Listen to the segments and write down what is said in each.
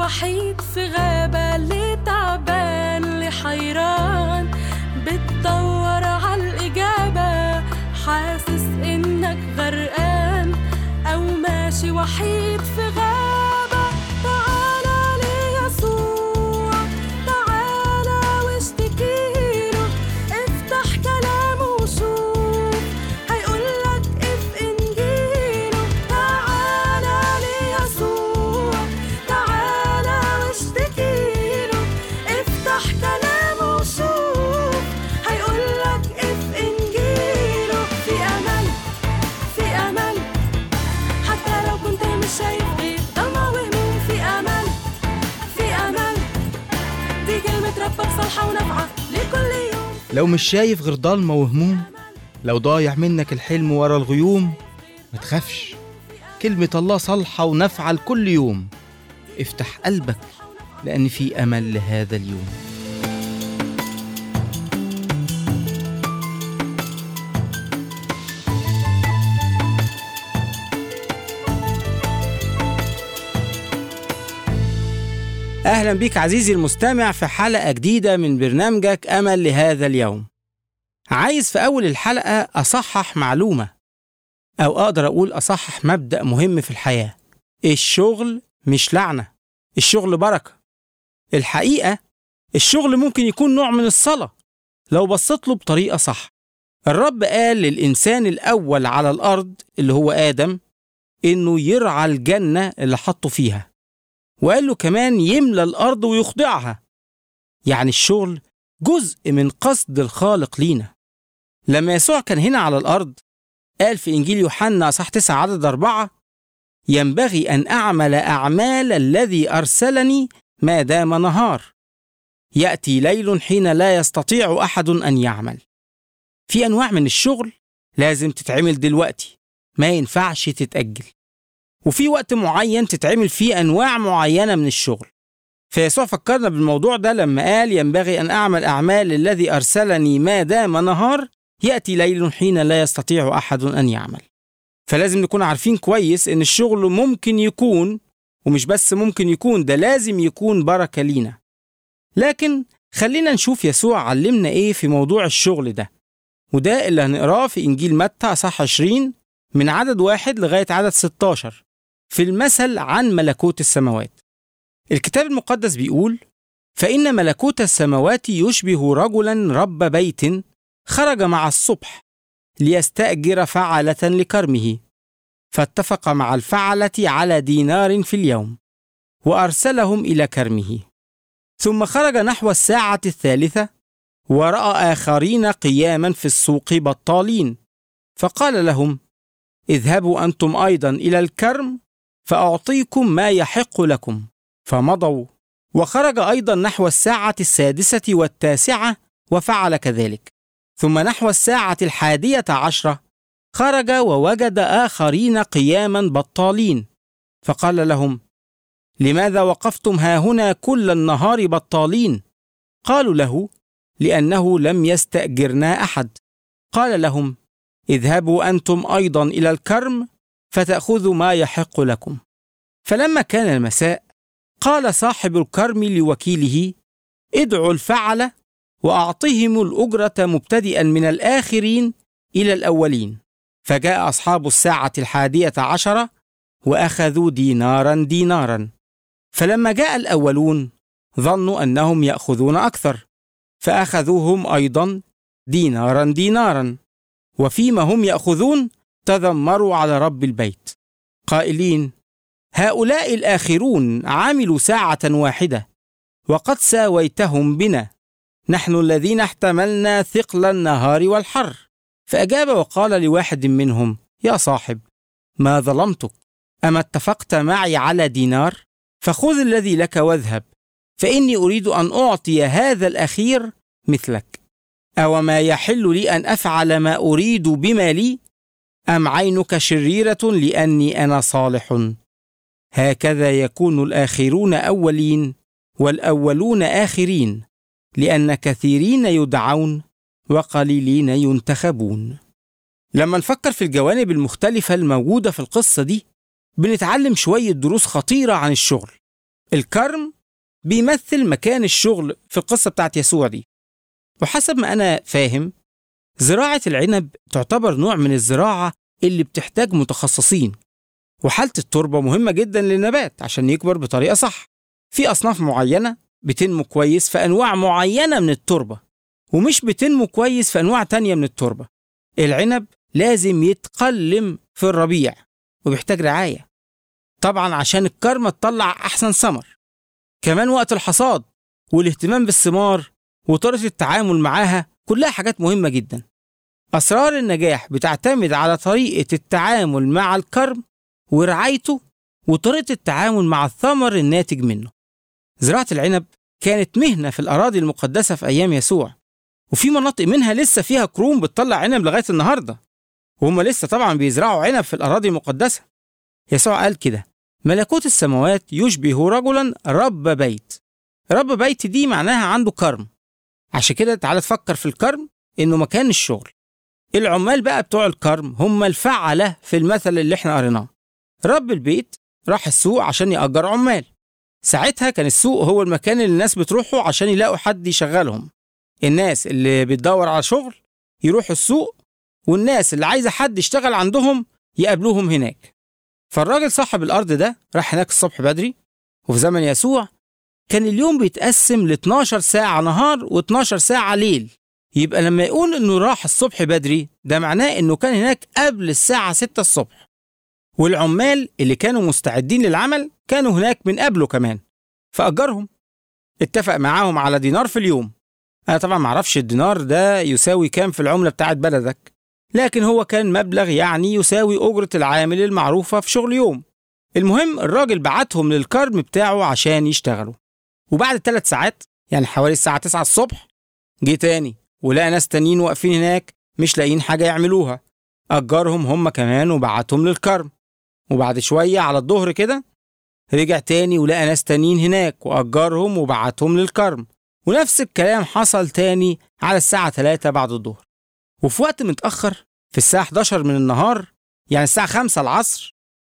وحيد في غابة اللي تعبان اللي حيران بتدور عالإجابة حاسس إنك غرقان أو ماشي وحيد في غابة تعالى ليسوع تعالى واشتكيله افتح كلامه وشوف هيقولك اف انجيله تعالى ليسوع تعالى واشتكيله افتح كلامه وشوف هيقولك اف انجيله في امل في امل حتى لو كنت مش شايف غير ضلمة وهموم في امل في امل دي كلمة ربك صالحة ونافعة لكل يوم لو مش شايف غير ضلمة وهموم لو ضايع منك الحلم ورا الغيوم ما تخافش كلمة الله صالحة ونافعة لكل يوم افتح قلبك لأن في أمل لهذا اليوم أهلا بك عزيزي المستمع في حلقة جديدة من برنامجك أمل لهذا اليوم عايز في أول الحلقة أصحح معلومة أو أقدر أقول أصحح مبدأ مهم في الحياة الشغل مش لعنة الشغل بركة الحقيقة الشغل ممكن يكون نوع من الصلاة لو بصيت له بطريقة صح الرب قال للإنسان الأول على الأرض اللي هو آدم إنه يرعى الجنة اللي حطه فيها وقال له كمان يملى الأرض ويخضعها يعني الشغل جزء من قصد الخالق لينا لما يسوع كان هنا على الأرض قال في إنجيل يوحنا أصح 9 عدد أربعة ينبغي أن أعمل أعمال الذي أرسلني ما دام نهار يأتي ليل حين لا يستطيع أحد أن يعمل في أنواع من الشغل لازم تتعمل دلوقتي ما ينفعش تتأجل وفي وقت معين تتعمل فيه أنواع معينة من الشغل فيسوع فكرنا بالموضوع ده لما قال ينبغي أن أعمل أعمال الذي أرسلني ما دام نهار يأتي ليل حين لا يستطيع أحد أن يعمل فلازم نكون عارفين كويس إن الشغل ممكن يكون ومش بس ممكن يكون ده لازم يكون بركة لينا لكن خلينا نشوف يسوع علمنا إيه في موضوع الشغل ده وده اللي هنقراه في إنجيل متى أصح 20 من عدد واحد لغاية عدد 16 في المثل عن ملكوت السماوات الكتاب المقدس بيقول فإن ملكوت السماوات يشبه رجلا رب بيت خرج مع الصبح ليستأجر فعلة لكرمه فاتفق مع الفعلة على دينار في اليوم وأرسلهم إلى كرمه ثم خرج نحو الساعة الثالثة ورأى آخرين قياما في السوق بطالين فقال لهم اذهبوا أنتم أيضا إلى الكرم فأعطيكم ما يحق لكم فمضوا وخرج أيضا نحو الساعة السادسة والتاسعة وفعل كذلك ثم نحو الساعة الحادية عشرة خرج ووجد آخرين قياما بطالين فقال لهم لماذا وقفتم هاهنا كل النهار بطالين قالوا له لأنه لم يستأجرنا أحد قال لهم اذهبوا أنتم أيضا إلى الكرم فتأخذوا ما يحق لكم فلما كان المساء قال صاحب الكرم لوكيله ادعوا الفعل وأعطهم الأجرة مبتدئا من الآخرين إلى الأولين فجاء أصحاب الساعة الحادية عشرة وأخذوا دينارا دينارا فلما جاء الأولون ظنوا أنهم يأخذون أكثر فأخذوهم أيضا دينارا دينارا وفيما هم يأخذون تذمروا على رب البيت قائلين هؤلاء الآخرون عملوا ساعة واحدة وقد ساويتهم بنا نحن الذين احتملنا ثقل النهار والحر فأجاب وقال لواحد منهم يا صاحب ما ظلمتك أما اتفقت معي على دينار فخذ الذي لك واذهب فإني أريد أن أعطي هذا الأخير مثلك أو ما يحل لي أن أفعل ما أريد بما لي أم عينك شريرة لأني أنا صالح هكذا يكون الآخرون أولين والأولون آخرين لأن كثيرين يدعون وقليلين ينتخبون لما نفكر في الجوانب المختلفة الموجودة في القصة دي بنتعلم شوية دروس خطيرة عن الشغل الكرم بيمثل مكان الشغل في القصة بتاعت يسوع دي وحسب ما أنا فاهم زراعة العنب تعتبر نوع من الزراعة اللي بتحتاج متخصصين وحالة التربة مهمة جدا للنبات عشان يكبر بطريقة صح في أصناف معينة بتنمو كويس في أنواع معينة من التربة ومش بتنمو كويس في أنواع تانية من التربة العنب لازم يتقلم في الربيع وبيحتاج رعاية طبعا عشان الكرمة تطلع أحسن ثمر كمان وقت الحصاد والاهتمام بالثمار وطريقة التعامل معاها كلها حاجات مهمة جدا أسرار النجاح بتعتمد على طريقة التعامل مع الكرم ورعايته وطريقة التعامل مع الثمر الناتج منه زراعة العنب كانت مهنة في الأراضي المقدسة في أيام يسوع وفي مناطق منها لسه فيها كروم بتطلع عنب لغاية النهاردة وهم لسه طبعا بيزرعوا عنب في الأراضي المقدسة يسوع قال كده ملكوت السماوات يشبه رجلا رب بيت رب بيت دي معناها عنده كرم عشان كده تعالى تفكر في الكرم انه مكان الشغل العمال بقى بتوع الكرم هم الفعلة في المثل اللي احنا قريناه رب البيت راح السوق عشان يأجر عمال ساعتها كان السوق هو المكان اللي الناس بتروحه عشان يلاقوا حد يشغلهم الناس اللي بتدور على شغل يروحوا السوق والناس اللي عايزة حد يشتغل عندهم يقابلوهم هناك فالراجل صاحب الأرض ده راح هناك الصبح بدري وفي زمن يسوع كان اليوم بيتقسم ل 12 ساعة نهار و12 ساعة ليل يبقى لما يقول إنه راح الصبح بدري ده معناه إنه كان هناك قبل الساعة 6 الصبح والعمال اللي كانوا مستعدين للعمل كانوا هناك من قبله كمان فأجرهم اتفق معاهم على دينار في اليوم أنا طبعا معرفش الدينار ده يساوي كام في العملة بتاعت بلدك لكن هو كان مبلغ يعني يساوي أجرة العامل المعروفة في شغل يوم المهم الراجل بعتهم للكرم بتاعه عشان يشتغلوا وبعد ثلاث ساعات يعني حوالي الساعة 9 الصبح جه تاني ولقى ناس تانيين واقفين هناك مش لاقيين حاجة يعملوها أجرهم هم كمان وبعتهم للكرم وبعد شوية على الظهر كده رجع تاني ولقى ناس تانيين هناك وأجرهم وبعتهم للكرم ونفس الكلام حصل تاني على الساعة 3 بعد الظهر وفي وقت متأخر في الساعة 11 من النهار يعني الساعة 5 العصر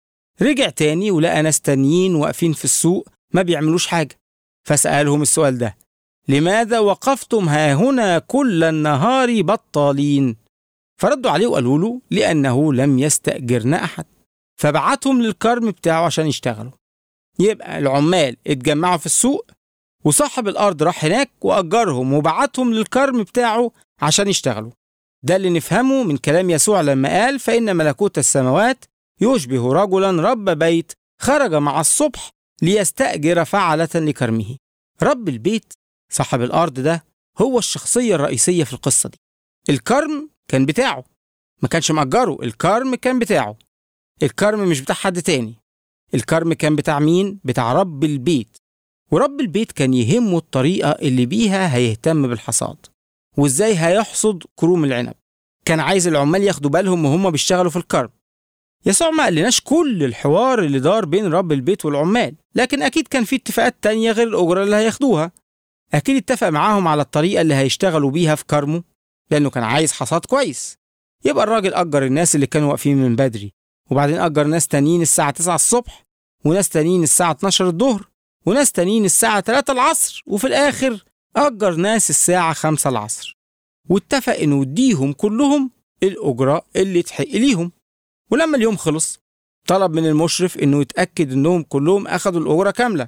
رجع تاني ولقى ناس تانيين واقفين في السوق ما بيعملوش حاجة فسألهم السؤال ده لماذا وقفتم ها هنا كل النهار بطالين فردوا عليه وقالوا له لأنه لم يستأجرنا أحد فبعتهم للكرم بتاعه عشان يشتغلوا يبقى العمال اتجمعوا في السوق وصاحب الأرض راح هناك وأجرهم وبعتهم للكرم بتاعه عشان يشتغلوا ده اللي نفهمه من كلام يسوع لما قال فإن ملكوت السماوات يشبه رجلا رب بيت خرج مع الصبح ليستأجر فعلة لكرمه رب البيت صاحب الأرض ده هو الشخصية الرئيسية في القصة دي الكرم كان بتاعه ما كانش مأجره الكرم كان بتاعه الكرم مش بتاع حد تاني الكرم كان بتاع مين؟ بتاع رب البيت ورب البيت كان يهمه الطريقة اللي بيها هيهتم بالحصاد وازاي هيحصد كروم العنب كان عايز العمال ياخدوا بالهم وهم بيشتغلوا في الكرم يسوع ما قالناش كل الحوار اللي دار بين رب البيت والعمال لكن أكيد كان في اتفاقات تانية غير الأجرة اللي هياخدوها أكيد اتفق معاهم على الطريقة اللي هيشتغلوا بيها في كرمه لأنه كان عايز حصاد كويس يبقى الراجل أجر الناس اللي كانوا واقفين من بدري وبعدين أجر ناس تانيين الساعة 9 الصبح وناس تانيين الساعة 12 الظهر وناس تانيين الساعة 3 العصر وفي الآخر أجر ناس الساعة 5 العصر واتفق إنه يديهم كلهم الأجرة اللي تحق ليهم ولما اليوم خلص طلب من المشرف إنه يتأكد إنهم كلهم أخدوا الأجرة كاملة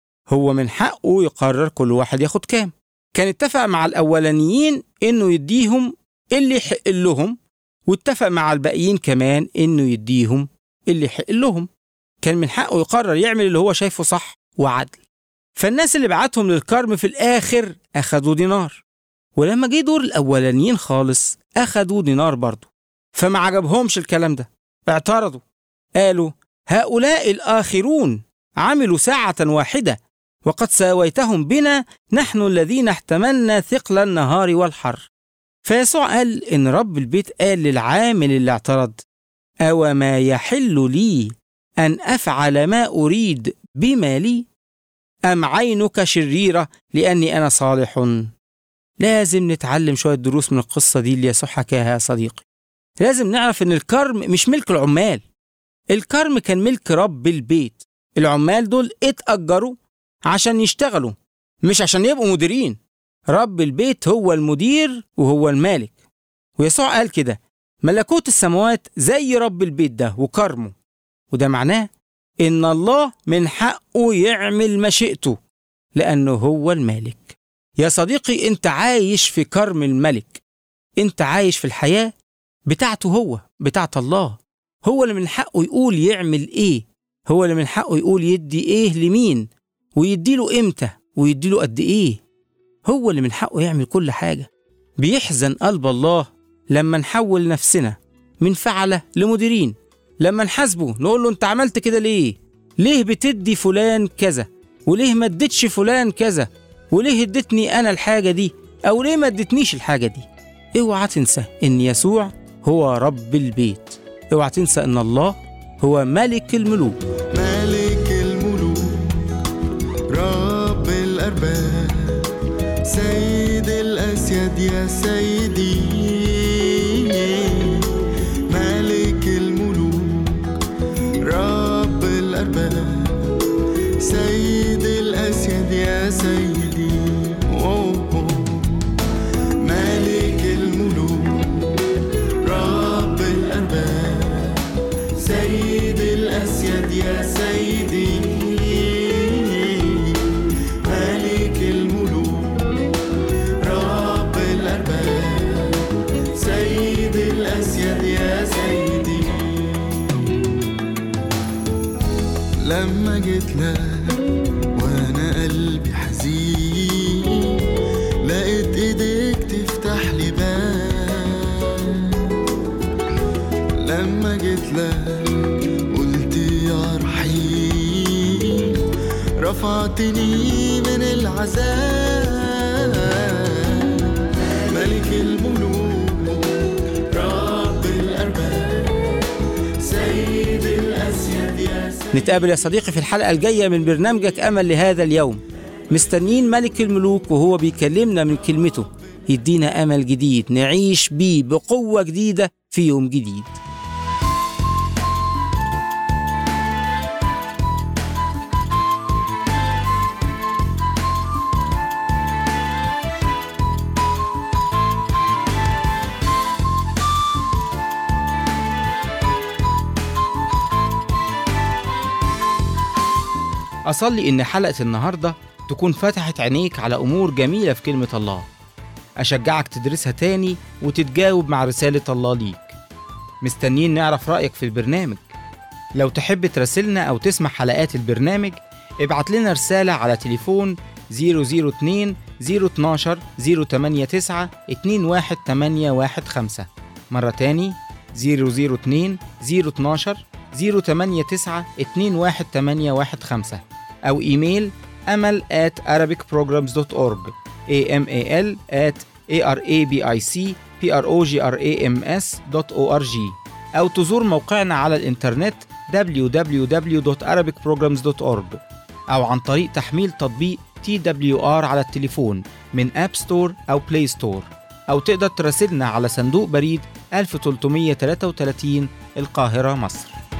هو من حقه يقرر كل واحد ياخد كام كان اتفق مع الأولانيين إنه يديهم اللي يحق لهم واتفق مع الباقيين كمان إنه يديهم اللي يحق لهم كان من حقه يقرر يعمل اللي هو شايفه صح وعدل فالناس اللي بعتهم للكرم في الآخر أخدوا دينار ولما جه دور الأولانيين خالص أخدوا دينار برضه فما عجبهمش الكلام ده اعترضوا قالوا هؤلاء الآخرون عملوا ساعة واحدة وقد ساويتهم بنا نحن الذين احتملنا ثقل النهار والحر فيسوع قال إن رب البيت قال للعامل اللي اعترض أو ما يحل لي أن أفعل ما أريد بما لي أم عينك شريرة لأني أنا صالح لازم نتعلم شوية دروس من القصة دي اللي يسوع حكاها يا صديقي لازم نعرف إن الكرم مش ملك العمال الكرم كان ملك رب البيت العمال دول اتأجروا عشان يشتغلوا مش عشان يبقوا مديرين رب البيت هو المدير وهو المالك ويسوع قال كده ملكوت السماوات زي رب البيت ده وكرمه وده معناه إن الله من حقه يعمل مشيئته لأنه هو المالك يا صديقي أنت عايش في كرم الملك أنت عايش في الحياة بتاعته هو بتاعت الله هو اللي من حقه يقول يعمل إيه هو اللي من حقه يقول يدي إيه لمين ويديله إمتى ويديله قد إيه هو اللي من حقه يعمل كل حاجة بيحزن قلب الله لما نحول نفسنا من فعلة لمديرين لما نحاسبه نقول له انت عملت كده ليه ليه بتدي فلان كذا وليه ما اديتش فلان كذا وليه اديتني انا الحاجة دي او ليه ما اديتنيش الحاجة دي اوعى تنسى ان يسوع هو رب البيت اوعى تنسى ان الله هو ملك الملوك ملك الملوك رب الأرباب سيد الأسياد يا سيدي ملك الملوك رب الأرباب سيد الأسياد يا سيدي أوه. ملك الملوك رب الأرباب سيد الأسياد يا سيدي ملك الملوك رب الأرباب سيد الأسياد يا سيدي لما جيت لك وانا قلبي حزين لقيت ايديك تفتح لي باب لما جيت لك قلت يا رحيم رفعتني من العذاب ملك الملوك رب الأرباب سيد الأسياد يا سيد نتقابل يا صديقي في الحلقة الجاية من برنامجك أمل لهذا اليوم مستنيين ملك الملوك وهو بيكلمنا من كلمته يدينا أمل جديد نعيش بيه بقوة جديدة في يوم جديد أصلي إن حلقة النهاردة تكون فتحت عينيك على أمور جميلة في كلمة الله أشجعك تدرسها تاني وتتجاوب مع رسالة الله ليك مستنيين نعرف رأيك في البرنامج لو تحب تراسلنا أو تسمع حلقات البرنامج ابعت لنا رسالة على تليفون 002 012 089 21815 مرة تاني 002 012 089 21815 أو إيميل أمل at arabicprograms.org amal at arabicprograms.org أو تزور موقعنا على الإنترنت www.arabicprograms.org أو عن طريق تحميل تطبيق TWR على التليفون من أب ستور أو بلاي ستور أو تقدر تراسلنا على صندوق بريد 1333 القاهرة مصر